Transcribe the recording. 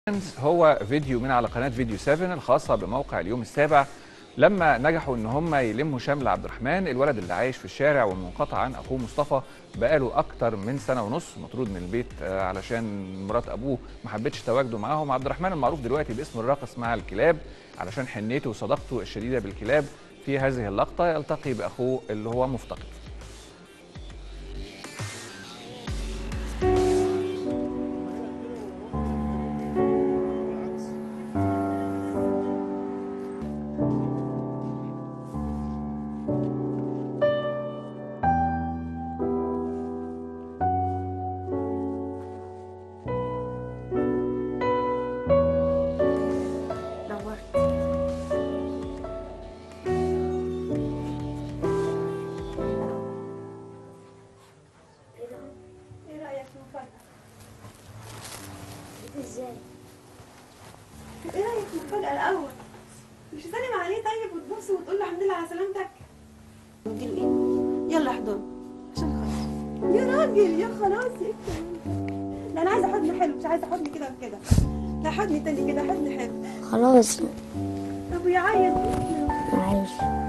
هو فيديو من على قناه فيديو 7 الخاصه بموقع اليوم السابع لما نجحوا ان هم يلموا شمل عبد الرحمن الولد اللي عايش في الشارع والمنقطع عن اخوه مصطفى بقاله اكتر من سنه ونص مطرود من البيت آه، علشان مرات ابوه ما حبتش تواجده معاهم عبد الرحمن المعروف دلوقتي باسم الراقص مع الكلاب علشان حنيته وصداقته الشديده بالكلاب في هذه اللقطه يلتقي باخوه اللي هو مفتقد نورت ايه رايك في المفاجاه ازاي ايه رايك في المفاجاه الاول مش تسلم عليه طيب وتبص وتقول له الحمد لله على سلامتك نديله ايه يلا احضن عشان خاطر يا راجل يا خلاص يا لا انا عايزه حضن حلو مش عايزه حضن كده وكده لا حضن تاني كده حضن حلو خلاص طب ويعيط معلش